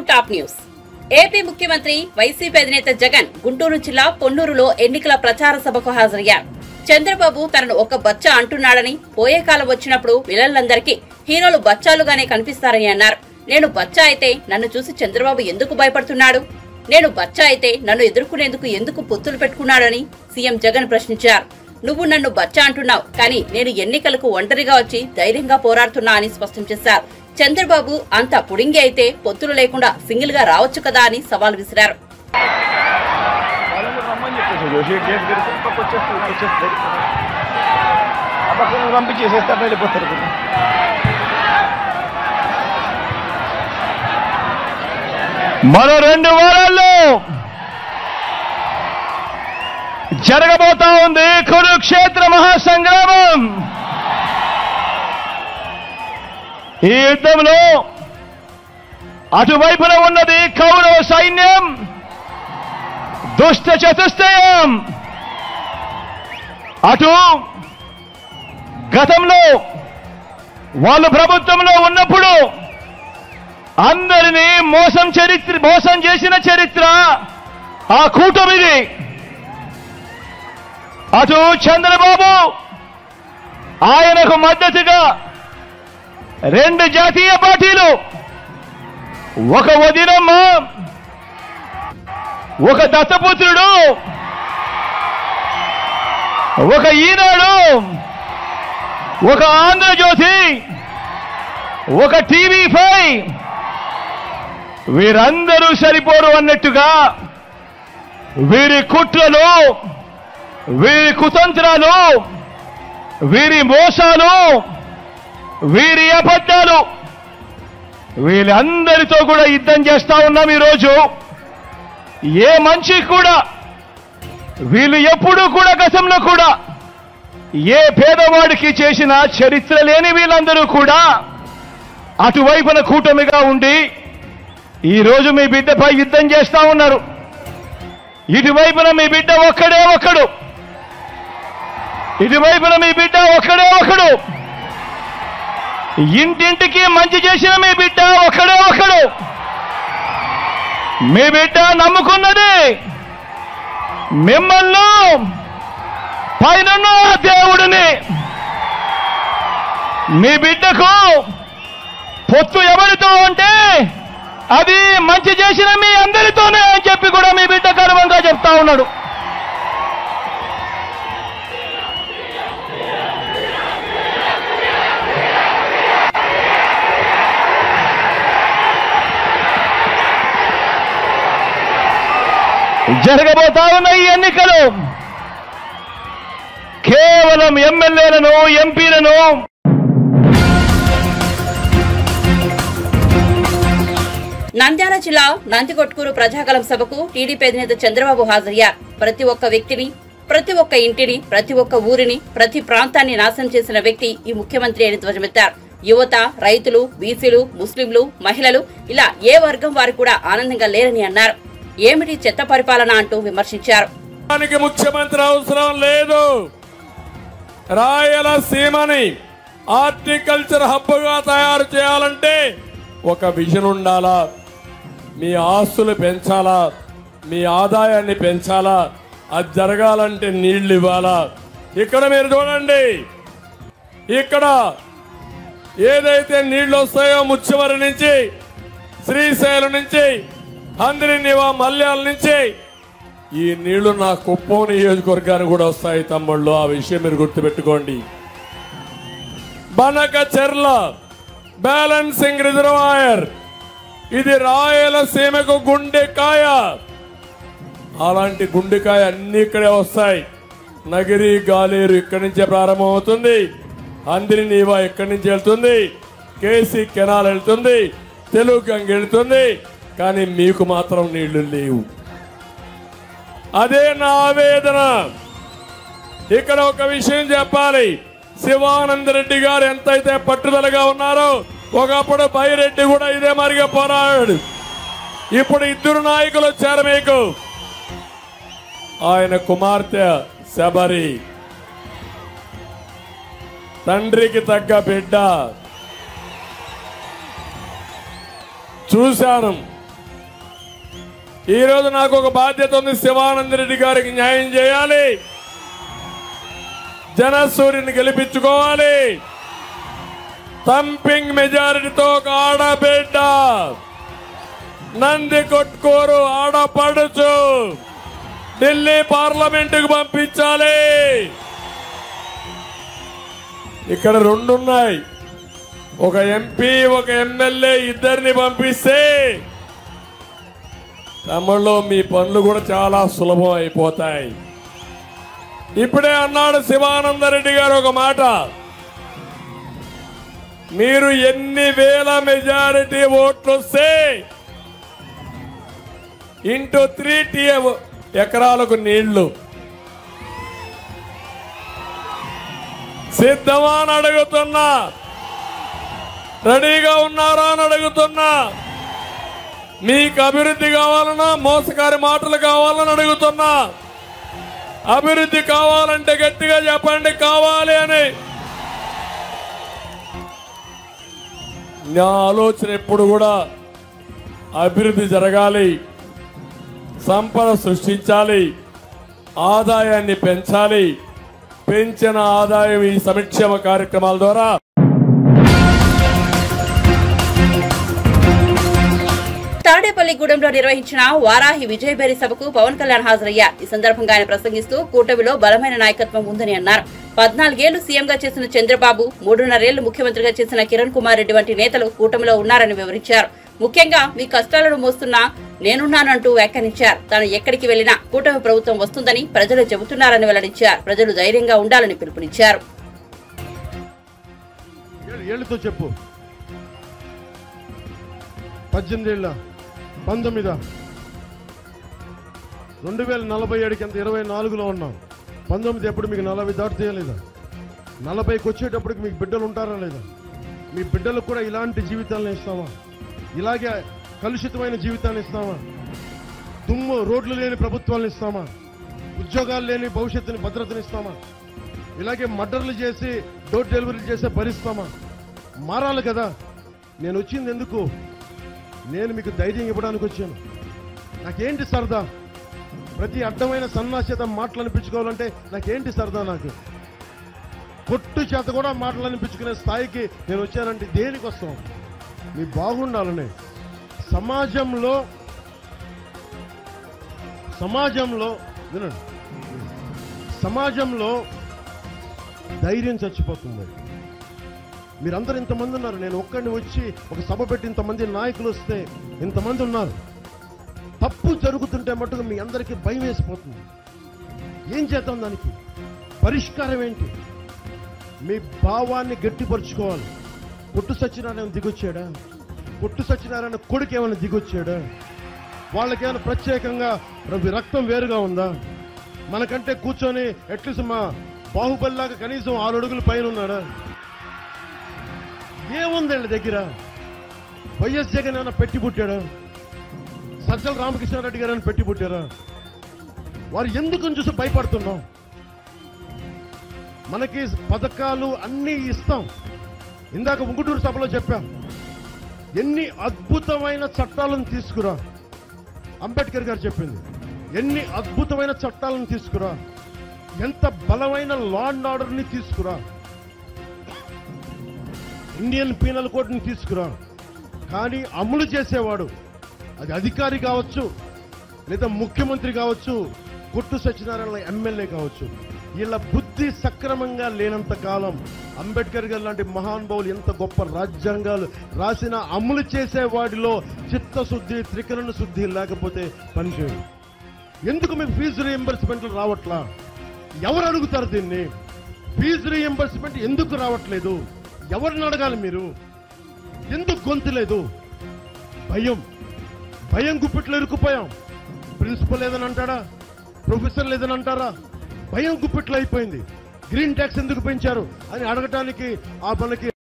Top news AP ముఖ్యమంత్రి వైసీపీ అధినేత జగన్ గుంటూరు జిల్లా పొన్నూరులో ఎన్నికల ప్రచార సభకు హాజరయ్యారు చంద్రబాబు తనను ఒక బచ్చా అంటున్నాడని పోయే కాలం వచ్చినప్పుడు విలన్లందరికీ హీరోలు బచ్చాలుగానే కనిపిస్తారని అన్నారు నేను బచ్చా అయితే నన్ను చూసి చంద్రబాబు ఎందుకు భయపడుతున్నాడు నేను బచ్చా అయితే నన్ను ఎదుర్కొనేందుకు ఎందుకు పొత్తులు పెట్టుకున్నాడని సీఎం జగన్ ప్రశ్నించారు నువ్వు నన్ను బచ్చా అంటున్నావు కానీ నేను ఎన్నికలకు ఒంటరిగా వచ్చి ధైర్యంగా పోరాడుతున్నా అని స్పష్టం చేశారు చంద్రబాబు అంత పుడింగి అయితే పొత్తులు లేకుండా సింగిల్ గా రావచ్చు కదా అని సవాల్ విసిరారు వాళ్ళని రమ్మని చెప్పేసి జోషి గేట్ తెరిచి పక్క వచ్చేస్తారు వచ్చేస్తారు ఆ పక్కన పంపించేసేస్తారు వెళ్ళిపోతారు ఇప్పుడు. మరో రెండు వారాల్లో జరగబోతా ఉంది కురుక్షేత్ర మహాసంగ్రామం ఈ యుద్ధంలో అటువైపున ఉన్నది కౌరవ సైన్యం దుష్ట చతుష్టయం అటు గతంలో వాళ్ళు ప్రభుత్వంలో ఉన్నప్పుడు అందరినీ మోసం చరిత్ర మోసం చేసిన చరిత్ర ఆ కూటమిది అటు చంద్రబాబు ఆయనకు మద్దతుగా రెండు జాతీయ పార్టీలు ఒక వదినమ్మ ఒక దత్తపుత్రుడు ఒక ఈనాడు ఒక ఆంధ్రజ్యోతి ఒక టీవీ ఫైవ్ వీరందరూ సరిపోరు అన్నట్టుగా వీరి కుట్రలు వీరి కుతంత్రాలు వీరి మోసాలు వీరి అబద్ధాలు వీళ్ళందరితో కూడా యుద్ధం చేస్తా ఉన్నాం ఈరోజు ఏ మనిషి కూడా వీళ్ళు ఎప్పుడూ కూడా గతంలో కూడా ఏ పేదవాడికి చేసిన చరిత్ర లేని వీళ్ళందరూ కూడా అటువైపున కూటమిగా ఉండి ఈ రోజు మీ బిడ్డపై యుద్ధం చేస్తా ఉన్నారు ఇటువైపున మీ బిడ్డ ఒక్కడే ఒక్కడు ఇటువైపున మీ బిడ్డ ఒక్కడే ఒకడు ఇంటింటికి మంచి చేసిన మీ బిడ్డ ఒక్కడే ఒకడు మీ బిడ్డ నమ్ముకున్నది మిమ్మల్ని పైన దేవుడిని మీ బిడ్డకు పొత్తు ఎవరితో అంటే అది మంచి చేసిన మీ అందరితోనే అని చెప్పి కూడా మీ బిడ్డ గర్వంగా చెప్తా ఉన్నాడు జరగబోతా ఉన్న ఈ ఎన్నికలు కేవలం ఎమ్మెల్యేలను ఎంపీలను నంద్యాల జిల్లా నందికొట్కూరు ప్రజాగలం సభకు టీడీపీ అధినేత చంద్రబాబు హాజరయ్యారు ప్రతి ఒక్క వ్యక్తిని ప్రతి ఒక్క ఇంటిని ప్రతి ఒక్క ఊరిని ప్రతి ప్రాంతాన్ని నాశనం చేసిన వ్యక్తి ఈ ముఖ్యమంత్రి అని ధ్వజమెత్తారు యువత రైతులు బీసీలు ముస్లింలు మహిళలు ఇలా ఏ వర్గం వారు కూడా ఆనందంగా లేరని అన్నారు ఏమిటి చెత్త పరిపాలన అంటూ విమర్శించారు దానికి ముఖ్యమంత్రి అవసరం లేదు రాయలసీమని హార్టికల్చర్ హబ్గా తయారు చేయాలంటే ఒక విజన్ ఉండాలా మీ ఆస్తులు పెంచాలా మీ ఆదాయాన్ని పెంచాలా అది జరగాలంటే నీళ్లు ఇవ్వాలా ఇక్కడ మీరు చూడండి ఇక్కడ ఏదైతే నీళ్లు వస్తాయో ముచ్చవరి నుంచి శ్రీశైలం నుంచి హంద్రి నివా మల్యాల నుంచి ఈ నీళ్లు నా కుప్పం నియోజకవర్గానికి కూడా వస్తాయి తమ్ముళ్ళు ఆ విషయం మీరు గుర్తుపెట్టుకోండి బనక చెర్ల బ్యాలెన్సింగ్ రిజర్వాయర్ ఇది రాయలసీమకు గుండెకాయ అలాంటి గుండెకాయ అన్ని ఇక్కడే వస్తాయి నగిరి గాలేరు ఇక్కడి నుంచే ప్రారంభమవుతుంది అందిరి నీవా ఇక్కడి నుంచి వెళ్తుంది కేసీ కెనాల్ వెళ్తుంది తెలుగు గంగ వెళ్తుంది కానీ మీకు మాత్రం నీళ్లు లేవు అదే నా ఆవేదన ఇక్కడ ఒక విషయం చెప్పాలి శివానంద రెడ్డి గారు ఎంతైతే పట్టుదలగా ఉన్నారో ఒకప్పుడు బైరెడ్డి కూడా ఇదే మరిగా పోరాడు ఇప్పుడు ఇద్దరు నాయకులు వచ్చారు మీకు ఆయన కుమార్తె శబరి తండ్రికి తగ్గ బిడ్డ చూశాను ఈ రోజు నాకు ఒక బాధ్యత ఉంది శివానంద రెడ్డి గారికి న్యాయం చేయాలి జనసూర్యుని గెలిపించుకోవాలి థంపింగ్ మెజారిటీతో ఒక ఆడబిడ్డ నంది కొట్టుకోరు ఆడపడుచు ఢిల్లీ పార్లమెంటుకు పంపించాలి ఇక్కడ రెండు ఉన్నాయి ఒక ఎంపీ ఒక ఎమ్మెల్యే ఇద్దరిని పంపిస్తే తమిళలో మీ పనులు కూడా చాలా సులభం అయిపోతాయి ఇప్పుడే అన్నాడు శివానందరెడ్డి గారు ఒక మాట మీరు ఎన్ని వేల మెజారిటీ ఓట్లు వస్తే ఇంటూ త్రీ టీఎం ఎకరాలకు నీళ్లు సిద్ధమా అని అడుగుతున్నా రెడీగా ఉన్నారా అని అడుగుతున్నా మీకు అభివృద్ధి కావాలన్నా మోసకారి మాటలు కావాలని అడుగుతున్నా అభివృద్ధి కావాలంటే గట్టిగా చెప్పండి కావాలి అని నా ఆలోచన ఎప్పుడు కూడా అభివృద్ధి జరగాలి సంపద సృష్టించాలి ఆదాయాన్ని పెంచాలి పెంచిన ఆదాయం ఈ సంక్షేమ కార్యక్రమాల ద్వారా తాడేపల్లిగూడెంలో నిర్వహించిన వారాహి విజయబేరి సభకు పవన్ కళ్యాణ్ హాజరయ్యారు ఈ సందర్భంగా ఆయన ప్రసంగిస్తూ కూటమిలో బలమైన నాయకత్వం ఉందని అన్నారు పద్నాలుగేళ్లు సీఎంగా చేసిన చంద్రబాబు మూడున్నరేళ్లు ముఖ్యమంత్రిగా చేసిన కిరణ్ కుమార్ రెడ్డి వంటి నేతలు కూటమిలో ఉన్నారని వివరించారు ముఖ్యంగా మీ కష్టాలను మోస్తున్నా నేనున్నానంటూ వ్యాఖ్యానించారు తాను ఎక్కడికి వెళ్లినా కూటమి ప్రభుత్వం వస్తుందని ప్రజలు చెబుతున్నారని వెల్లడించారు ప్రజలు ధైర్యంగా ఉండాలని పిలుపునిచ్చారు ఏళ్ళు- ఏళ్ళతో చెప్పు పద్దెనిమిది ఏళ్ళ పంతొమ్మిదా రెండు వేల నలభై ఏడుకి అంత ఇరవై నాలుగులో ఉన్నాం పంతొమ్మిది ఎప్పుడు మీకు నలభై దాటి తీయలేదా నలభైకి వచ్చేటప్పటికి మీకు బిడ్డలు ఉంటారా లేదా మీ బిడ్డలకు కూడా ఇలాంటి జీవితాలను ఇస్తామా ఇలాగే కలుషితమైన జీవితాన్ని ఇస్తామా దుమ్ము రోడ్లు లేని ప్రభుత్వాలను ఇస్తామా ఉద్యోగాలు లేని భవిష్యత్తుని భద్రతని ఇస్తామా ఇలాగే మర్డర్లు చేసి డోర్ డెలివరీ చేసే భరిస్తామా మారాలి కదా నేను వచ్చింది ఎందుకు నేను మీకు ధైర్యం ఇవ్వడానికి వచ్చాను నాకేంటి సరదా ప్రతి అడ్డమైన సన్నాసేత మాటలు అనిపించుకోవాలంటే నాకేంటి సరదా నాకు కొట్టు చేత కూడా మాటలు అనిపించుకునే స్థాయికి నేను వచ్చానంటే దేనికోసం మీ బాగుండాలని సమాజంలో సమాజంలో వినండి సమాజంలో ధైర్యం చచ్చిపోతుంది మీరందరూ ఇంతమంది ఉన్నారు నేను ఒక్కడిని వచ్చి ఒక సభ పెట్టి ఇంతమంది నాయకులు వస్తే ఇంతమంది ఉన్నారు తప్పు జరుగుతుంటే మటుకు మీ అందరికీ భయం వేసిపోతుంది ఏం చేద్దాం దానికి పరిష్కారం ఏంటి మీ భావాన్ని గట్టిపరుచుకోవాలి కొట్టు సత్యనారాయణ దిగొచ్చాడా కొట్టు సత్యనారాయణ కొడుకు ఏమైనా దిగొచ్చాడా వాళ్ళకేమైనా ప్రత్యేకంగా రవి రక్తం వేరుగా ఉందా మనకంటే కూర్చొని అట్లీస్ట్ మా బాహుబలిలాగా కనీసం ఆరు అడుగుల పైన ఉన్నాడా ఏముంది వీళ్ళ దగ్గర వైఎస్ జగన్ ఏమైనా పెట్టి పుట్టాడా సజ్జల రామకృష్ణారెడ్డి గారు ఏమైనా పెట్టి పుట్టారా వారు ఎందుకు చూసి భయపడుతున్నాం మనకి పథకాలు అన్నీ ఇస్తాం ఇందాక ఉంగుటూరు సభలో చెప్పాం ఎన్ని అద్భుతమైన చట్టాలను తీసుకురా అంబేద్కర్ గారు చెప్పింది ఎన్ని అద్భుతమైన చట్టాలను తీసుకురా ఎంత బలమైన లా అండ్ ఆర్డర్ని తీసుకురా ఇండియన్ పీనల్ కోడ్ని తీసుకురా కానీ అమలు చేసేవాడు అది అధికారి కావచ్చు లేదా ముఖ్యమంత్రి కావచ్చు కొట్టు సత్యనారాయణ ఎమ్మెల్యే కావచ్చు వీళ్ళ బుద్ధి సక్రమంగా లేనంత కాలం అంబేద్కర్ గారు లాంటి మహానుభావులు ఎంత గొప్ప రాజ్యాంగాలు రాసిన అమలు చేసే వాటిలో చిత్తశుద్ధి త్రికరణ శుద్ధి లేకపోతే పనిచేయదు ఎందుకు మీకు ఫీజు రీఎంబర్స్మెంట్లు రావట్లా ఎవరు అడుగుతారు దీన్ని ఫీజు రీఎంబర్స్మెంట్ ఎందుకు రావట్లేదు ఎవరిని అడగాలి మీరు ఎందుకు గొంతు లేదు భయం భయం గుప్పిట్లో ఇరుక్కుపోయాం ప్రిన్సిపల్ ఏదని అంటాడా ప్రొఫెసర్ లేదని అంటారా భయం గుప్పిట్లో అయిపోయింది గ్రీన్ ట్యాక్స్ ఎందుకు పెంచారు అని అడగటానికి ఆ మనకి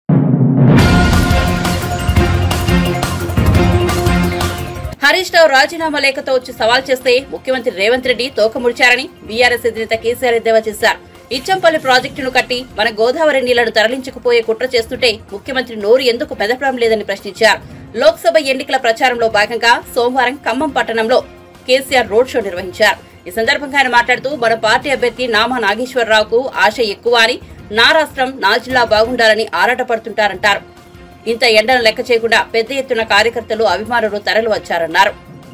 హరీష్ రావు రాజీనామా లేఖతో వచ్చి సవాల్ చేస్తే ముఖ్యమంత్రి రేవంత్ రెడ్డి తోకముడిచారని బీఆర్ఎస్ అధినేత కేసీఆర్ ఎద్దేవా చేశారు ఇచ్చంపల్లి ప్రాజెక్టును కట్టి మన గోదావరి నీళ్లను తరలించకపోయే కుట్ర చేస్తుంటే ముఖ్యమంత్రి నోరు ఎందుకు మెదపడం లేదని ప్రశ్నించారు లోక్సభ ఎన్నికల ప్రచారంలో భాగంగా సోమవారం ఖమ్మం పట్టణంలో కేసీఆర్ రోడ్ షో నిర్వహించారు ఈ సందర్భంగా ఆయన మాట్లాడుతూ మన పార్టీ అభ్యర్థి నామా నాగేశ్వరరావుకు ఆశ ఎక్కువ అని నా రాష్ట్రం నా జిల్లా బాగుండాలని ఆరాటపడుతుంటారంటారు ఇంత ఎండను లెక్క చేయకుండా పెద్ద ఎత్తున కార్యకర్తలు అభిమానులు తరలి వచ్చారన్నారు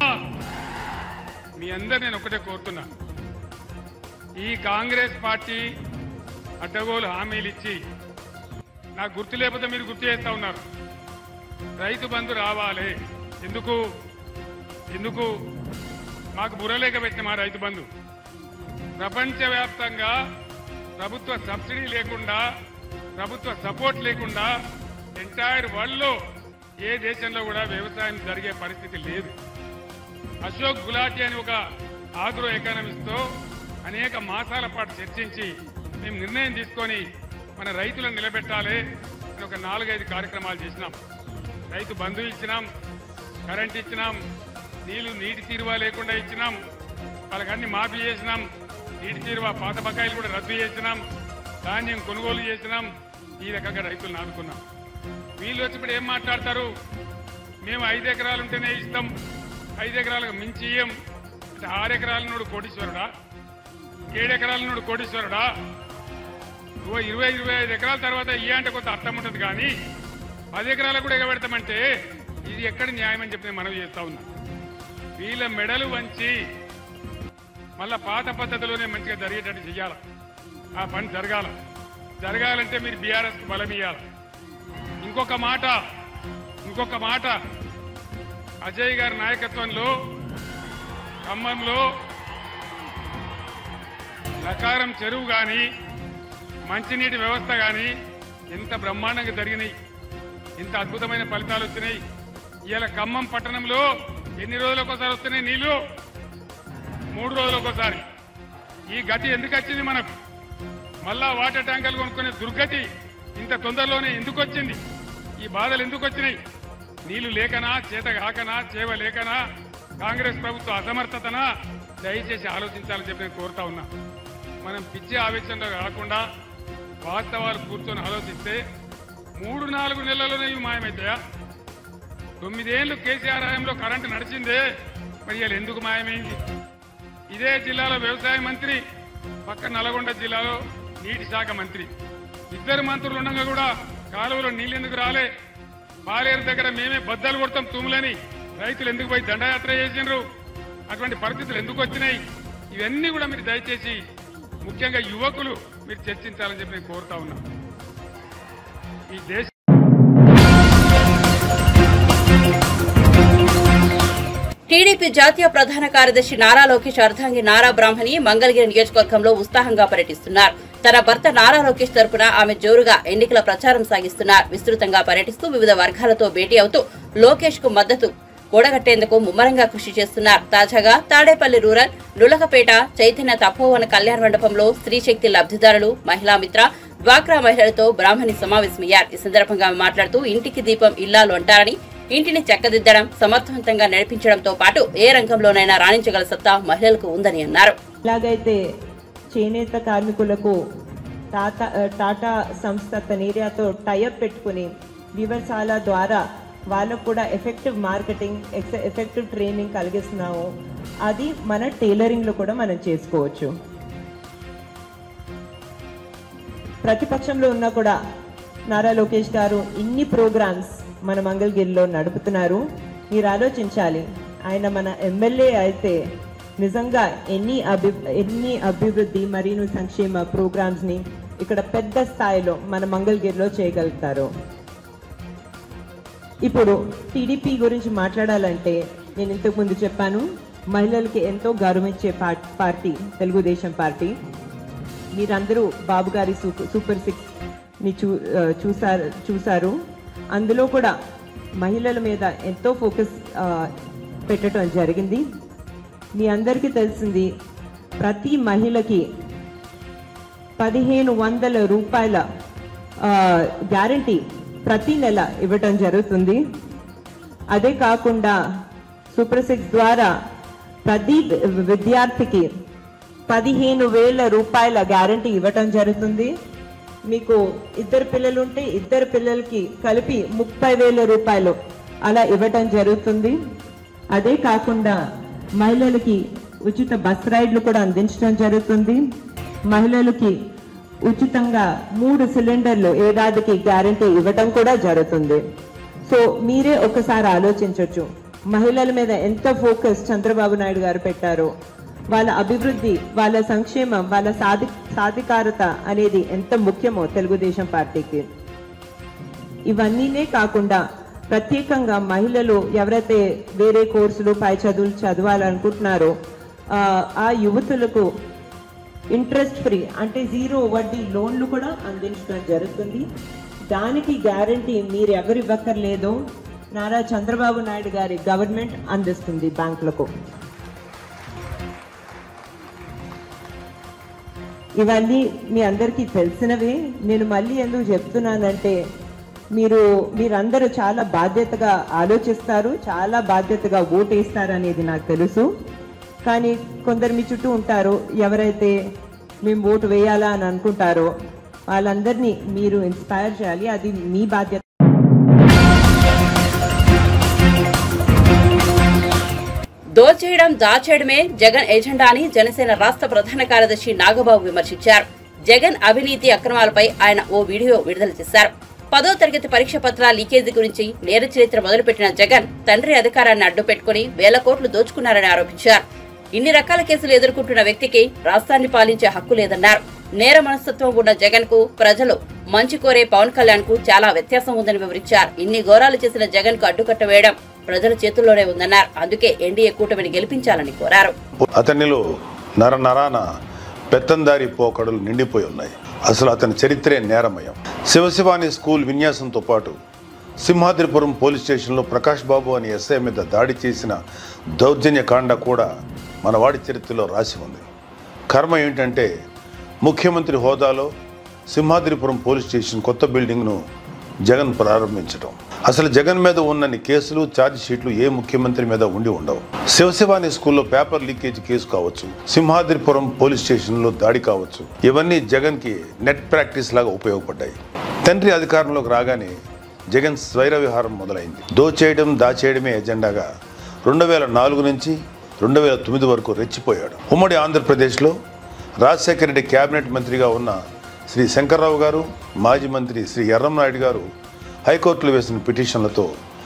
మీ అందరు నేను ఒకటే కోరుతున్నా ఈ కాంగ్రెస్ పార్టీ అడ్డగోలు హామీలు ఇచ్చి నాకు గుర్తు లేకపోతే మీరు గుర్తు చేస్తా ఉన్నారు రైతు బంధు రావాలి ఎందుకు ఎందుకు మాకు బుర్రలేక పెట్టిన మా రైతు బంధు ప్రపంచవ్యాప్తంగా ప్రభుత్వ సబ్సిడీ లేకుండా ప్రభుత్వ సపోర్ట్ లేకుండా ఎంటైర్ వరల్డ్లో ఏ దేశంలో కూడా వ్యవసాయం జరిగే పరిస్థితి లేదు అశోక్ గులాటి అని ఒక ఆగ్రో ఎకానమిస్ట్ తో అనేక మాసాల పాటు చర్చించి మేము నిర్ణయం తీసుకొని మన రైతులను నిలబెట్టాలి అని ఒక నాలుగైదు కార్యక్రమాలు చేసినాం రైతు బంధు ఇచ్చినాం కరెంట్ ఇచ్చినాం నీళ్లు నీటి తీరువా లేకుండా ఇచ్చినాం వాళ్ళకన్నీ మాఫీ చేసినాం నీటి తీరువా పాత బకాయిలు కూడా రద్దు చేసినాం ధాన్యం కొనుగోలు చేసినాం ఈ రకంగా రైతులను ఆదుకున్నాం వీళ్ళు వచ్చి ఇప్పుడు ఏం మాట్లాడతారు మేము ఐదు ఎకరాలు ఉంటేనే ఇస్తాం ఐదు ఎకరాలకు మించి ఇయ్యం అంటే ఆరు ఎకరాల నుండి కోటీశ్వరుడా ఏడు ఎకరాల నుండి కోటీశ్వరుడా ఇరవై ఇరవై ఇరవై ఐదు ఎకరాల తర్వాత ఇయ్య అంటే కొంత అర్థం ఉంటుంది కానీ పది ఎకరాలకు కూడా ఎగబెడతామంటే ఇది ఎక్కడ న్యాయం అని చెప్పి నేను మనవి చేస్తా ఉన్నా వీళ్ళ మెడలు వంచి మళ్ళా పాత పద్ధతిలోనే మంచిగా జరిగేటట్టు చెయ్యాల ఆ పని జరగాల జరగాలంటే మీరు బీఆర్ఎస్ బలం ఇయ్యాలి ఇంకొక మాట ఇంకొక మాట అజయ్ గారి నాయకత్వంలో ఖమ్మంలో లకారం చెరువు కానీ మంచినీటి వ్యవస్థ కానీ ఎంత బ్రహ్మాండంగా జరిగినాయి ఇంత అద్భుతమైన ఫలితాలు వచ్చినాయి ఇవాళ ఖమ్మం పట్టణంలో ఎన్ని రోజులకు ఒకసారి వస్తున్నాయి నీళ్లు మూడు రోజులకు ఒకసారి ఈ గతి ఎందుకు వచ్చింది మనకు మళ్ళా వాటర్ ట్యాంకర్లు కొనుక్కునే దుర్గతి ఇంత తొందరలోనే ఎందుకు వచ్చింది ఈ బాధలు ఎందుకు వచ్చినాయి నీళ్లు లేకనా చేత కాకనా చేవ లేకనా కాంగ్రెస్ ప్రభుత్వ అసమర్థతనా దయచేసి ఆలోచించాలని చెప్పి నేను కోరుతా ఉన్నా మనం పిచ్చి ఆవేశంలో కాకుండా వాస్తవాలు కూర్చొని ఆలోచిస్తే మూడు నాలుగు నెలల్లోనే ఇవి మాయమవుతాయా తొమ్మిదేళ్లు కేసీఆర్ హయాంలో కరెంటు నడిచిందే మరి ఇవాళ ఎందుకు మాయమైంది ఇదే జిల్లాలో వ్యవసాయ మంత్రి పక్క నల్గొండ జిల్లాలో నీటి శాఖ మంత్రి ఇద్దరు మంత్రులు ఉండగా కూడా కాలువలో నీళ్ళు ఎందుకు రాలే పాలేరు దగ్గర మేమే బద్దలు కొడతాం తుమ్ములని రైతులు ఎందుకు పోయి దండయాత్ర చేసిండ్రు అటువంటి పరిస్థితులు ఎందుకు వచ్చినాయి ఇవన్నీ కూడా మీరు దయచేసి ముఖ్యంగా యువకులు మీరు చర్చించాలని చెప్పి నేను కోరుతా ఉన్నా ఈ దేశ టీడీపీ జాతీయ ప్రధాన కార్యదర్శి నారా లోకేష్ అర్ధాంగి నారా బ్రాహ్మణి మంగళగిరి నియోజకవర్గంలో ఉత్సాహంగా పర్యటిస్తున్నారు తన భర్త నారా లోకేష్ తరపున ఆమె జోరుగా ఎన్నికల ప్రచారం సాగిస్తున్నారు విస్తృతంగా పర్యటిస్తూ వివిధ వర్గాలతో భేటీ అవుతూ లోకేష్ కు మద్దతు కూడగట్టేందుకు ముమ్మరంగా కృషి చేస్తున్నారు తాజాగా తాడేపల్లి రూరల్ నులకపేట చైతన్య తపోవన కళ్యాణ మండపంలో స్త్రీశక్తి లబ్ధిదారులు మహిళా మిత్ర డ్వాక్రా మహిళలతో బ్రాహ్మణి సమావేశమయ్యారు ఈ సందర్భంగా ఆమె మాట్లాడుతూ ఇంటికి దీపం ఇల్లాలు అంటారని ఇంటిని చక్కదిద్దడం సమర్థవంతంగా నడిపించడంతో పాటు ఏ రంగంలోనైనా రాణించగల సత్తా మహిళలకు ఉందని అన్నారు ఎలాగైతే చేనేత కార్మికులకు టాటా టాటా సంస్థ తనేరియాతో టైఅప్ పెట్టుకుని వివర్సాల ద్వారా వాళ్ళకు కూడా ఎఫెక్టివ్ మార్కెటింగ్ ఎఫెక్టివ్ ట్రైనింగ్ కలిగిస్తున్నాము అది మన టైలరింగ్లో కూడా మనం చేసుకోవచ్చు ప్రతిపక్షంలో ఉన్నా కూడా నారా లోకేష్ గారు ఇన్ని ప్రోగ్రామ్స్ మన మంగళగిరిలో నడుపుతున్నారు మీరు ఆలోచించాలి ఆయన మన ఎమ్మెల్యే అయితే నిజంగా ఎన్ని అభి ఎన్ని అభివృద్ధి మరియు సంక్షేమ ప్రోగ్రామ్స్ని ఇక్కడ పెద్ద స్థాయిలో మన మంగళగిరిలో చేయగలుగుతారు ఇప్పుడు టీడీపీ గురించి మాట్లాడాలంటే నేను ఇంతకు ముందు చెప్పాను మహిళలకి ఎంతో గౌరవించే పా- పార్టీ తెలుగుదేశం పార్టీ మీరందరూ బాబు గారి సూపర్ సూపర్ సిక్స్ ని చూ ఆ, చూసారు చూసారు అందులో కూడా మహిళల మీద ఎంతో ఫోకస్ ఆ, పెట్టడం జరిగింది మీ అందరికీ తెలిసింది ప్రతి మహిళకి పదిహేను వందల రూపాయల గ్యారంటీ ప్రతి నెల ఇవ్వటం జరుగుతుంది అదే కాకుండా సూపర్ సిక్స్ ద్వారా ప్రతి విద్యార్థికి పదిహేను వేల రూపాయల గ్యారంటీ ఇవ్వటం జరుగుతుంది మీకు ఇద్దరు పిల్లలు ఉంటే ఇద్దరు పిల్లలకి కలిపి ముప్పై వేల రూపాయలు అలా ఇవ్వటం జరుగుతుంది అదే కాకుండా మహిళలకి ఉచిత బస్ రైడ్లు కూడా అందించడం జరుగుతుంది మహిళలకి ఉచితంగా మూడు సిలిండర్లు ఏడాదికి గ్యారంటీ ఇవ్వడం కూడా జరుగుతుంది సో మీరే ఒకసారి ఆలోచించవచ్చు మహిళల మీద ఎంత ఫోకస్ చంద్రబాబు నాయుడు గారు పెట్టారో వాళ్ళ అభివృద్ధి వాళ్ళ సంక్షేమం వాళ్ళ సాధి సాధికారత అనేది ఎంత ముఖ్యమో తెలుగుదేశం పార్టీకి ఇవన్నీనే కాకుండా ప్రత్యేకంగా మహిళలు ఎవరైతే వేరే కోర్సులు పై చదువులు చదవాలనుకుంటున్నారో ఆ, ఆ యువతులకు ఇంట్రెస్ట్ ఫ్రీ అంటే జీరో వడ్డీ లోన్లు కూడా అందించడం జరుగుతుంది దానికి గ్యారంటీ మీరు ఎవరు ఇవ్వక్కర్లేదో నారా చంద్రబాబు నాయుడు గారి గవర్నమెంట్ అందిస్తుంది బ్యాంకులకు ఇవన్నీ మీ అందరికీ తెలిసినవే నేను మళ్ళీ ఎందుకు చెప్తున్నానంటే మీరు మీరందరూ చాలా బాధ్యతగా ఆలోచిస్తారు చాలా బాధ్యతగా ఓటేస్తారు అనేది నాకు తెలుసు కానీ కొందరు మీ చుట్టూ ఉంటారు ఎవరైతే మేము ఓటు వేయాలా అని అనుకుంటారో వాళ్ళందరినీ మీరు ఇన్స్పైర్ చేయాలి అది మీ బాధ్యత దోచేయడం దాచేయడమే జగన్ ఎజెండా అని జనసేన రాష్ట్ర ప్రధాన కార్యదర్శి నాగబాబు విమర్శించారు జగన్ అవినీతి అక్రమాలపై ఆయన ఓ వీడియో విడుదల చేశారు పదో తరగతి పరీక్ష పత్రాల లీకేజీ గురించి నేర చరిత్ర మొదలుపెట్టిన జగన్ తండ్రి అధికారాన్ని అడ్డు పెట్టుకుని వేల కోట్లు దోచుకున్నారని ఆరోపించారు ఇన్ని రకాల కేసులు ఎదుర్కొంటున్న వ్యక్తికి రాష్ట్రాన్ని పాలించే హక్కు లేదన్నారు నేర మనస్తత్వం ఉన్న జగన్ కు ప్రజలు మంచి కోరే పవన్ కళ్యాణ్ కు చాలా వ్యత్యాసం ఉందని వివరించారు ఇన్ని ఘోరాలు చేసిన జగన్ కు అడ్డుకట్ట వేయడం ప్రజల చేతుల్లోనే ఉందన్నారు అందుకే ఎన్డీఏ కూటమిని గెలిపించాలని కోరారు అతనిలో నర నరాన పెత్తందారి పోకడలు నిండిపోయి ఉన్నాయి అసలు అతని చరిత్రే నేరమయం శివశివాని స్కూల్ విన్యాసంతో పాటు సింహాద్రిపురం పోలీస్ స్టేషన్లో ప్రకాష్ బాబు అనే ఎస్ఐ మీద దాడి చేసిన దౌర్జన్య కాండ కూడా మన వాడి చరిత్రలో రాసి ఉంది కర్మ ఏంటంటే ముఖ్యమంత్రి హోదాలో సింహాద్రిపురం పోలీస్ స్టేషన్ కొత్త బిల్డింగ్ను జగన్ ప్రారంభించడం అసలు జగన్ మీద ఉన్నన్ని కేసులు ఛార్జ్ షీట్లు ఏ ముఖ్యమంత్రి మీద ఉండి ఉండవు శివశివాని స్కూల్లో పేపర్ లీకేజ్ కేసు కావచ్చు సింహాద్రిపురం పోలీస్ స్టేషన్లో దాడి కావచ్చు ఇవన్నీ జగన్కి నెట్ ప్రాక్టీస్ లాగా ఉపయోగపడ్డాయి తండ్రి అధికారంలోకి రాగానే జగన్ స్వైర విహారం మొదలైంది దోచేయడం దాచేయడమే ఎజెండాగా రెండు వేల నాలుగు నుంచి రెండు వేల తొమ్మిది వరకు రెచ్చిపోయాడు ఉమ్మడి ఆంధ్రప్రదేశ్లో రాజశేఖర రెడ్డి కేబినెట్ మంత్రిగా ఉన్న శ్రీ శంకర్రావు గారు మాజీ మంత్రి శ్రీ ఎర్రంనాయుడు గారు హైకోర్టులో వేసిన పిటిషన్లతో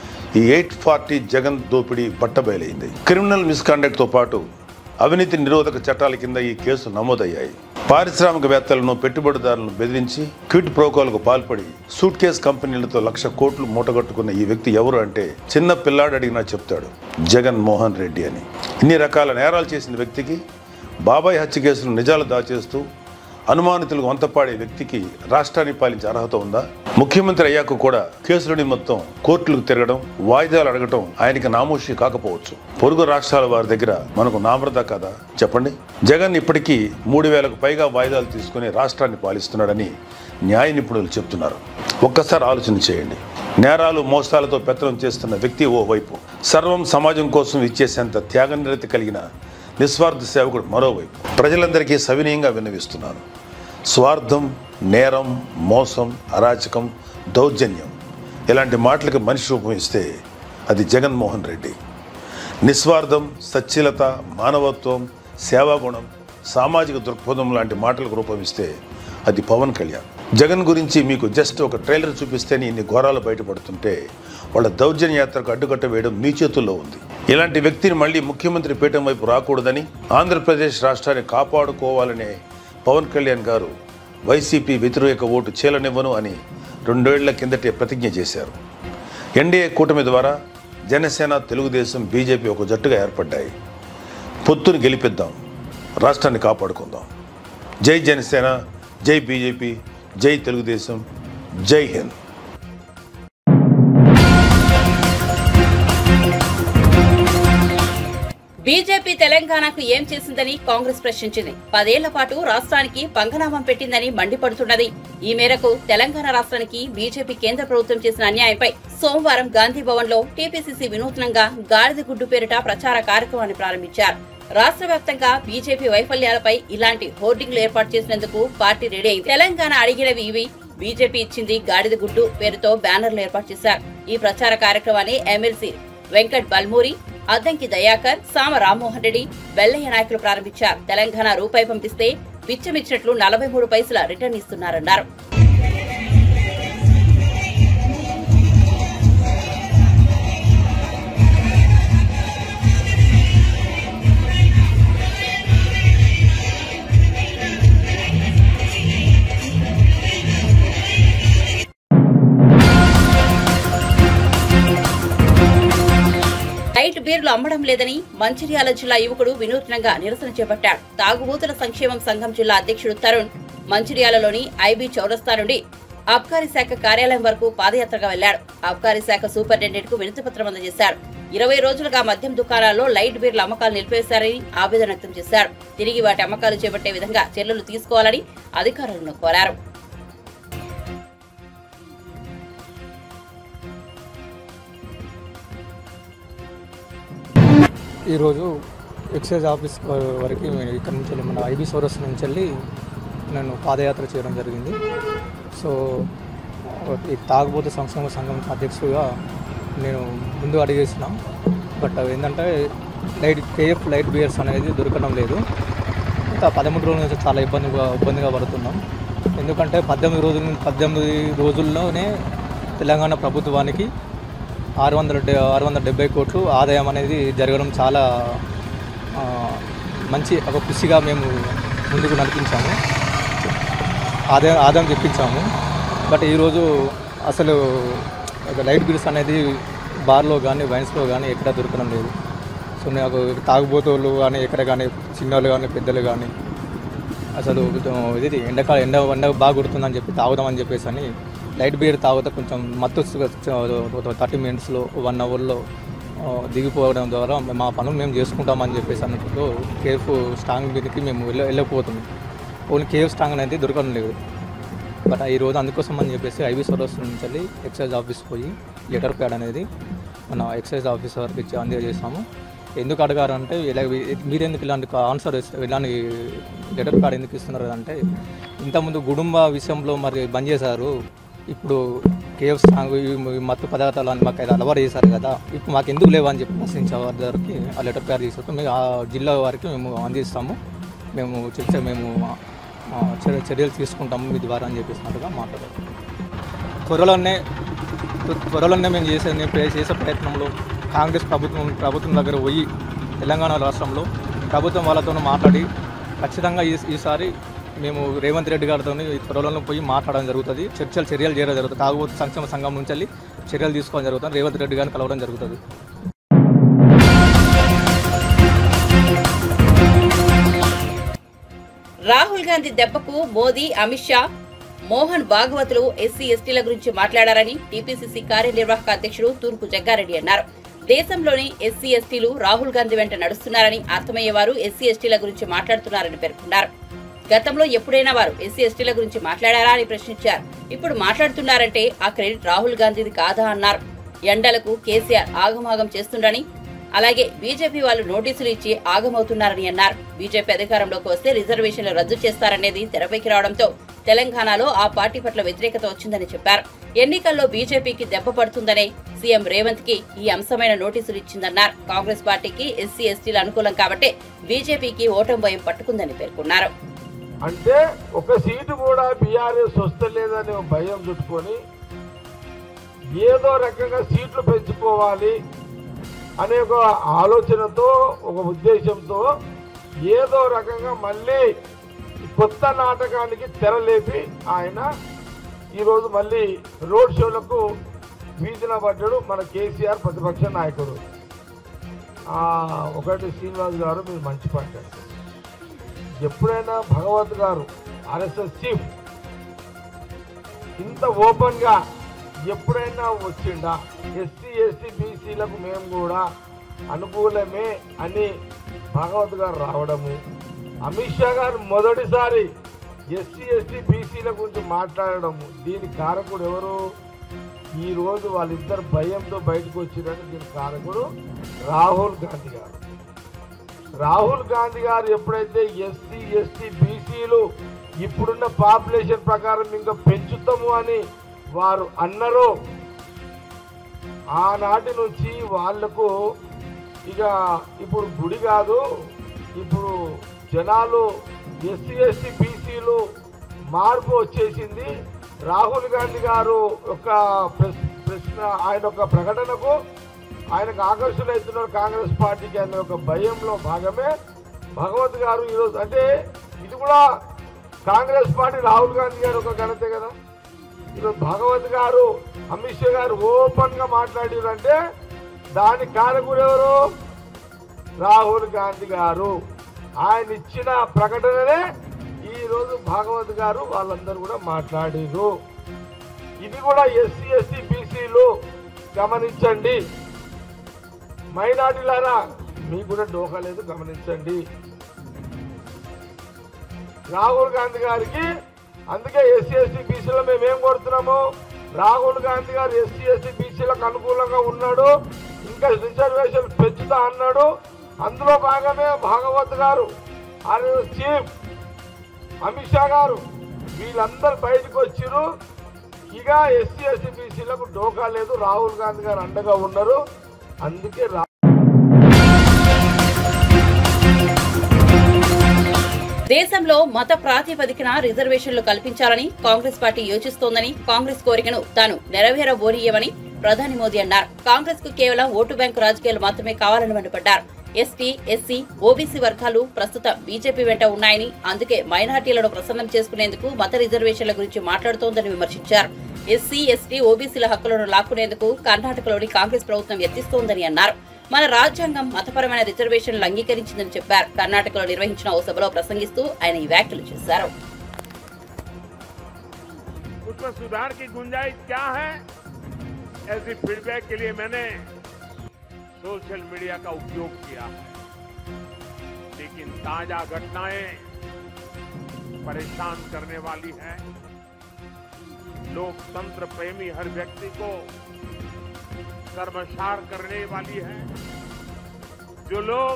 ఈ ఎయిట్ ఫార్టీ జగన్ దోపిడీ బట్టబయలైంది క్రిమినల్ మిస్కాండక్ట్తో పాటు అవినీతి నిరోధక చట్టాల కింద ఈ కేసు నమోదయ్యాయి పారిశ్రామికవేత్తలను పెట్టుబడిదారులను బెదిరించి క్విట్ ప్రోకోలకు పాల్పడి సూట్ కేస్ కంపెనీలతో లక్ష కోట్లు మూటగట్టుకున్న ఈ వ్యక్తి ఎవరు అంటే చిన్న పిల్లాడు అడిగినా చెప్తాడు జగన్ మోహన్ రెడ్డి అని ఇన్ని రకాల నేరాలు చేసిన వ్యక్తికి బాబాయ్ హత్య కేసులు నిజాలు దాచేస్తూ అనుమానితులకు వంతపాడే వ్యక్తికి రాష్ట్రాన్ని పాలించే అర్హత ఉందా ముఖ్యమంత్రి అయ్యాక కూడా కేసులని మొత్తం కోర్టులకు తిరగడం వాయిదాలు అడగటం ఆయనకి నామోషి కాకపోవచ్చు పొరుగు రాష్ట్రాల వారి దగ్గర మనకు నామృత కదా చెప్పండి జగన్ ఇప్పటికీ మూడు వేలకు పైగా వాయిదాలు తీసుకుని రాష్ట్రాన్ని పాలిస్తున్నాడని న్యాయ నిపుణులు చెప్తున్నారు ఒక్కసారి ఆలోచన చేయండి నేరాలు మోసాలతో పెత్తనం చేస్తున్న వ్యక్తి ఓ వైపు సర్వం సమాజం కోసం ఇచ్చేసేంత త్యాగనిరతి కలిగిన నిస్వార్థ సేవకుడు మరోవైపు ప్రజలందరికీ సవినయంగా విన్నవిస్తున్నాను స్వార్థం నేరం మోసం అరాచకం దౌర్జన్యం ఇలాంటి మాటలకు మనిషి రూపం ఇస్తే అది జగన్మోహన్ రెడ్డి నిస్వార్థం సచ్ఛీలత మానవత్వం సేవాగుణం సామాజిక దృక్పథం లాంటి మాటలకు రూపమిస్తే అది పవన్ కళ్యాణ్ జగన్ గురించి మీకు జస్ట్ ఒక ట్రైలర్ చూపిస్తేనే ఇన్ని ఘోరాలు బయటపడుతుంటే వాళ్ళ దౌర్జన్య యాత్రకు అడ్డుకట్ట వేయడం మీ చేతుల్లో ఉంది ఇలాంటి వ్యక్తిని మళ్ళీ ముఖ్యమంత్రి పీఠం వైపు రాకూడదని ఆంధ్రప్రదేశ్ రాష్ట్రాన్ని కాపాడుకోవాలనే పవన్ కళ్యాణ్ గారు వైసీపీ వ్యతిరేక ఓటు చీలనివ్వను అని రెండేళ్ల కిందటే ప్రతిజ్ఞ చేశారు ఎన్డీఏ కూటమి ద్వారా జనసేన తెలుగుదేశం బీజేపీ ఒక జట్టుగా ఏర్పడ్డాయి పొత్తుని గెలిపిద్దాం రాష్ట్రాన్ని కాపాడుకుందాం జై జనసేన జై బీజేపీ జై తెలుగుదేశం జై హింద్ బీజేపీ తెలంగాణకు ఏం చేసిందని కాంగ్రెస్ ప్రశ్నించింది పదేళ్ల పాటు రాష్ట్రానికి పంగనామం పెట్టిందని మండిపడుతున్నది ఈ మేరకు తెలంగాణ రాష్ట్రానికి బీజేపీ కేంద్ర ప్రభుత్వం చేసిన అన్యాయంపై సోమవారం గాంధీ భవన్ లో టీపీసీసీ వినూత్నంగా గాడిద గుడ్డు పేరిట ప్రచార కార్యక్రమాన్ని ప్రారంభించారు రాష్ట్ర వ్యాప్తంగా బీజేపీ వైఫల్యాలపై ఇలాంటి హోర్డింగ్లు ఏర్పాటు చేసినందుకు పార్టీ రెడీ అయింది తెలంగాణ అడిగినవి ఇవి బీజేపీ ఇచ్చింది గాడిద గుడ్డు పేరుతో బ్యానర్లు ఏర్పాటు చేశారు ఈ ప్రచార కార్యక్రమాన్ని ఎమ్మెల్సీ వెంకట్ బల్మూరి అద్దంకి దయాకర్ సామ రామ్మోహన్ రెడ్డి వెల్లయ్య నాయకులు ప్రారంభించారు తెలంగాణ రూపాయి పంపిస్తే బిచ్చమిచ్చినట్లు నలభై మూడు పైసల రిటర్న్ ఇస్తున్నారన్నారు లైట్ బీర్లు అమ్మడం లేదని మంచిర్యాల జిల్లా యువకుడు వినూత్నంగా నిరసన చేపట్టాడు తాగుబోతుల సంక్షేమం సంఘం జిల్లా అధ్యక్షుడు తరుణ్ మంచిర్యాలలోని ఐబీ చౌరస్తా నుండి అబ్కారీ శాఖ కార్యాలయం వరకు పాదయాత్రగా వెళ్లాడు అబ్కారీ శాఖ సూపరింటెండెంట్ కు వినతి పత్రం అందజేశారు ఇరవై రోజులుగా మద్యం దుకాణాల్లో లైట్ బీర్ల అమ్మకాలు నిలిపేశారని ఆవేదన వ్యక్తం చేశారు తిరిగి వాటి అమ్మకాలు చేపట్టే విధంగా చర్యలు తీసుకోవాలని అధికారులను కోరారు ఈరోజు ఎక్సైజ్ ఆఫీస్ వరకు మేము ఇక్కడ నుంచి వెళ్ళి మన ఐబీ సోరస్ నుంచి వెళ్ళి నేను పాదయాత్ర చేయడం జరిగింది సో ఈ తాగుబోతు సంక్షేమ సంఘం అధ్యక్షుడిగా నేను ముందు అడిగేసిన బట్ అవి ఏంటంటే లైట్ కేఎఫ్ లైట్ బియర్స్ అనేది దొరకడం లేదు ఇంకా పదమూడు రోజుల నుంచి చాలా ఇబ్బందిగా ఇబ్బందిగా పడుతున్నాం ఎందుకంటే పద్దెనిమిది రోజుల పద్దెనిమిది రోజుల్లోనే తెలంగాణ ప్రభుత్వానికి ఆరు వందల డె ఆరు వందల డెబ్బై కోట్లు ఆదాయం అనేది జరగడం చాలా ఆ, మంచి ఒక కృషిగా మేము ముందుకు నడిపించాము ఆదాయం ఆదాయం తెప్పించాము బట్ ఈరోజు అసలు ఒక లైట్ బిల్స్ అనేది బార్లో కానీ వైన్స్లో కానీ ఎక్కడ దొరకడం లేదు సో నాకు తాగుబోతులు కానీ ఎక్కడ కానీ చిన్నోళ్ళు కానీ పెద్దలు కానీ అసలు ఇది ఎండకాల ఎండ ఎండ బాగా కొడుతుందని చెప్పి తాగుదామని చెప్పేసి అని లైట్ బీర్ తాగితే కొంచెం మత్తు థర్టీ మినిట్స్లో వన్ అవర్లో దిగిపోవడం ద్వారా మా పనులు మేము చేసుకుంటామని చెప్పేసి అన్నట్టు కేఫ్ స్ట్రాంగ్ మీదకి మేము వెళ్ళ వెళ్ళకపోతున్నాం ఓన్లీ కేఫ్ స్ట్రాంగ్ అనేది దొరకడం లేదు బట్ ఈ రోజు అందుకోసం అని చెప్పేసి ఐబీ సోరస్ నుంచి వెళ్ళి ఎక్సైజ్ ఆఫీస్ పోయి లెటర్ ప్యాడ్ అనేది మన ఎక్సైజ్ ఆఫీసర్కి ఇచ్చి అందజేసాము ఎందుకు అడగారంటే ఇలా మీరెందుకు ఇలాంటి ఆన్సర్ ఇలాంటి లెటర్ ప్యాడ్ ఎందుకు ఇస్తున్నారు అంటే ఇంతకుముందు కుటుంబ విషయంలో మరి బంద్ చేశారు ఇప్పుడు కేఎఫ్ స్ట్రాంగ్ ఈ మత్తు పదార్థాలు అని మాకు అయితే అలవాటు చేశారు కదా ఇప్పుడు మాకు ఎందుకు లేవు అని చెప్పి ప్రశ్నించే వారి దగ్గరికి ఆ లెటర్ ప్యాడ్ తీసుకొస్తే మేము ఆ జిల్లా వారికి మేము అందిస్తాము మేము చర్చ మేము ఆ, చర్య- చర్యలు తీసుకుంటాము మీ ద్వారా అని చెప్పేసినట్టుగా మాట్లాడారు త్వరలోనే త్వరలోనే మేము చేసే నేను ప్రే- చేసే ప్రయత్నంలో కాంగ్రెస్ ప్రభుత్వం ప్రభుత్వం దగ్గర పోయి తెలంగాణ రాష్ట్రంలో ప్రభుత్వం వాళ్ళతో మాట్లాడి ఖచ్చితంగా ఈ ఈసారి మేము రేవంత్ రెడ్డి గారితో త్వరలో పోయి మాట్లాడడం జరుగుతుంది చర్చలు చర్యలు చేయడం జరుగుతుంది తాగుబోతు సంక్షేమ సంఘం నుంచి వెళ్ళి చర్యలు తీసుకోవడం జరుగుతుంది రేవంత్ రెడ్డి గారిని కలవడం జరుగుతుంది రాహుల్ గాంధీ దెబ్బకు మోదీ అమిత్ షా మోహన్ భాగవతులు ఎస్సీ ఎస్టీల గురించి మాట్లాడారని టీపీసీసీ కార్యనిర్వాహక అధ్యక్షుడు తూర్పు జగ్గారెడ్డి అన్నారు దేశంలోని ఎస్సీ ఎస్టీలు రాహుల్ గాంధీ వెంట నడుస్తున్నారని అర్థమయ్యేవారు ఎస్సీ ఎస్టీల గురించి మాట్లాడుతున్నారని పేర్కొన్నారు గతంలో ఎప్పుడైనా వారు ఎస్సీ ఎస్టీల గురించి మాట్లాడారా అని ప్రశ్నించారు ఇప్పుడు మాట్లాడుతున్నారంటే ఆ క్రెడిట్ రాహుల్ గాంధీది కాదా అన్నారు ఎండలకు కేసీఆర్ ఆగమాగం చేస్తుండని అలాగే బీజేపీ వాళ్ళు నోటీసులు ఇచ్చి ఆగమవుతున్నారని అన్నారు బీజేపీ అధికారంలోకి వస్తే రిజర్వేషన్లు రద్దు చేస్తారనేది తెరపైకి రావడంతో తెలంగాణలో ఆ పార్టీ పట్ల వ్యతిరేకత వచ్చిందని చెప్పారు ఎన్నికల్లో బీజేపీకి దెబ్బ పడుతుందనే సీఎం రేవంత్ కి ఈ అంశమైన నోటీసులు ఇచ్చిందన్నారు కాంగ్రెస్ పార్టీకి ఎస్సీ ఎస్టీలు అనుకూలం కాబట్టి బీజేపీకి ఓటమి భయం పట్టుకుందని పేర్కొన్నారు అంటే ఒక సీటు కూడా బీఆర్ఎస్ వస్తలేదని ఒక భయం చుట్టుకొని ఏదో రకంగా సీట్లు పెంచుకోవాలి అనే ఒక ఆలోచనతో ఒక ఉద్దేశంతో ఏదో రకంగా మళ్ళీ కొత్త నాటకానికి తెరలేపి ఆయన ఈరోజు మళ్ళీ రోడ్ షోలకు వీధిన పడ్డాడు మన కేసీఆర్ ప్రతిపక్ష నాయకుడు ఆ, ఒకటి శ్రీనివాస్ గారు మీరు మంచి పడ్డారు ఎప్పుడైనా భగవత్ గారు ఆర్ఎస్ఎస్ చీఫ్ ఇంత ఓపెన్ గా ఎప్పుడైనా వచ్చిండా ఎస్సీ ఎస్టీ బీసీలకు మేము కూడా అనుకూలమే అని భాగవత్ గారు రావడము అమిత్ షా గారు మొదటిసారి ఎస్సీ ఎస్టీ బీసీల గురించి మాట్లాడడము దీని కారకుడు ఎవరు ఈ రోజు వాళ్ళిద్దరు భయంతో బయటకు వచ్చిందంటే దీని కారకుడు రాహుల్ గాంధీ గారు రాహుల్ గాంధీ గారు ఎప్పుడైతే ఎస్సీ ఎస్టీ బీసీలు ఇప్పుడున్న పాపులేషన్ ప్రకారం ఇంకా పెంచుతాము అని వారు అన్నారో ఆనాటి నుంచి వాళ్లకు ఇక ఇప్పుడు గుడి కాదు ఇప్పుడు జనాలు ఎస్సీ ఎస్టీ బీసీలు మార్పు వచ్చేసింది రాహుల్ గాంధీ గారు యొక్క ప్రశ్న ప్రశ్న ఆయన యొక్క ప్రకటనకు ఆయనకు ఆకర్షణవుతున్నారు కాంగ్రెస్ పార్టీకి అనే ఒక భయంలో భాగమే భగవత్ గారు ఈరోజు అంటే ఇది కూడా కాంగ్రెస్ పార్టీ రాహుల్ గాంధీ గారు ఒక ఘనతే కదా ఈరోజు భగవత్ గారు అమిత్ షా గారు ఓపెన్ గా మాట్లాడారంటే దానికి కారకుడు ఎవరు రాహుల్ గాంధీ గారు ఆయన ఇచ్చిన ప్రకటననే ఈ రోజు భాగవత్ గారు వాళ్ళందరూ కూడా మాట్లాడారు ఇది కూడా ఎస్సీ ఎస్టీ బీసీలు గమనించండి మైనార్టీలారా మీకు కూడా డోకా లేదు గమనించండి రాహుల్ గాంధీ గారికి అందుకే ఎస్సీ ఎస్టీ బీసీలో మేము ఏం కోరుతున్నాము రాహుల్ గాంధీ గారు ఎస్సీ ఎస్టీ బీసీలకు అనుకూలంగా ఉన్నాడు ఇంకా రిజర్వేషన్ పెంచుతా అన్నాడు అందులో భాగమే భాగవత్ గారు ఆయన చీఫ్ అమిత్ షా గారు వీళ్ళందరూ బయటకు వచ్చిర్రు ఇక ఎస్సీ ఎస్టీ బీసీలకు డోకా లేదు రాహుల్ గాంధీ గారు అండగా ఉన్నారు అందుకే రా దేశంలో మత ప్రాతిపదికన రిజర్వేషన్లు కల్పించాలని కాంగ్రెస్ పార్టీ యోచిస్తోందని కాంగ్రెస్ కోరికను తాను నెరవేరబోనీయమని ప్రధాని మోదీ అన్నారు కాంగ్రెస్ కు కేవలం ఓటు బ్యాంకు రాజకీయాలు మాత్రమే కావాలని మండిపడ్డారు ఎస్టీ ఎస్సీ ఓబీసీ వర్గాలు ప్రస్తుతం బీజేపీ వెంట ఉన్నాయని అందుకే మైనార్టీలను ప్రసన్నం చేసుకునేందుకు మత రిజర్వేషన్ల గురించి మాట్లాడుతోందని విమర్శించారు ఎస్సీ ఎస్టీ ఓబీసీల హక్కులను లాక్కునేందుకు కర్ణాటకలోని కాంగ్రెస్ ప్రభుత్వం యత్నిస్తోందని అన్నారు మన రాజ్యాంగం మతపరమైన రిజర్వేషన్లు అంగీకరించిందని చెప్పారు కర్ణాటకలో నిర్వహించిన ఓ సభలో ప్రసంగిస్తూ ఆయన ఈ వ్యాఖ్యలు చేశారు उसमें सुधार की गुंजाइश क्या है ऐसी फीडबैक के लिए मैंने सोशल मीडिया का उपयोग किया है लेकिन ताजा घटनाएं परेशान करने वाली है लोकतंत्र प्रेमी हर व्यक्ति को कर्मसार करने वाली है जो लोग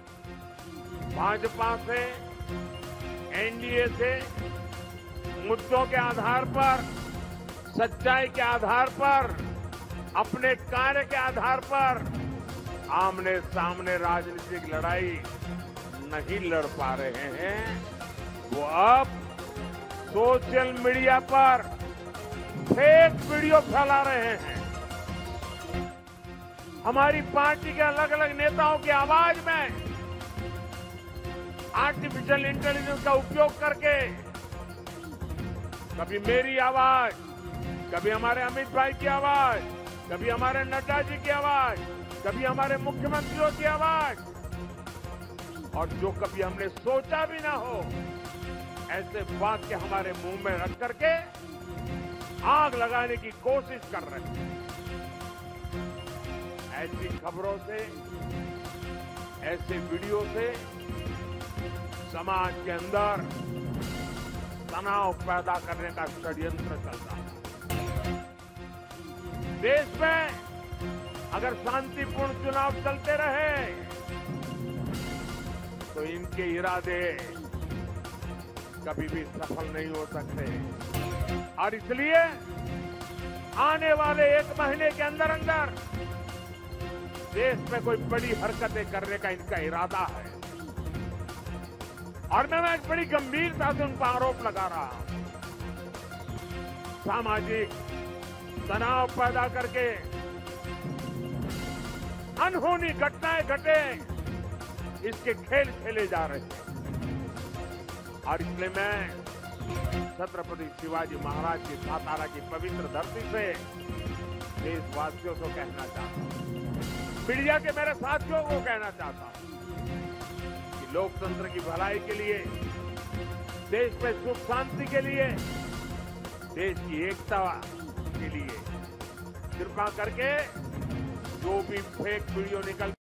भाजपा से एनडीए से मुद्दों के आधार पर सच्चाई के आधार पर अपने कार्य के आधार पर आमने सामने राजनीतिक लड़ाई नहीं लड़ पा रहे हैं वो अब सोशल मीडिया पर फेक वीडियो फैला रहे हैं हमारी पार्टी के अलग अलग नेताओं की आवाज में आर्टिफिशियल इंटेलिजेंस का उपयोग करके कभी मेरी आवाज कभी हमारे अमित भाई की आवाज कभी हमारे नड्डा जी की आवाज कभी हमारे मुख्यमंत्रियों की आवाज और जो कभी हमने सोचा भी ना हो ऐसे वाक्य हमारे मुंह में रख करके आग लगाने की कोशिश कर रहे हैं ऐसी खबरों से ऐसे वीडियो से समाज के अंदर तनाव पैदा करने का षड्यंत्र चलता है देश में अगर शांतिपूर्ण चुनाव चलते रहे तो इनके इरादे कभी भी सफल नहीं हो सकते और इसलिए आने वाले एक महीने के अंदर अंदर देश में कोई बड़ी हरकतें करने का इनका इरादा है और मैं मैं बड़ी गंभीरता से उन पर आरोप लगा रहा हूं सामाजिक तनाव पैदा करके अनहोनी घटनाएं घटे इसके खेल खेले जा रहे हैं और इसलिए मैं छत्रपति शिवाजी महाराज की सातारा की पवित्र धरती से देशवासियों को कहना चाहता हूं मीडिया के मेरे साथियों को कहना चाहता हूं कि लोकतंत्र की भलाई के लिए देश में सुख शांति के लिए देश की एकता के लिए कृपा करके जो भी फेक वीडियो निकल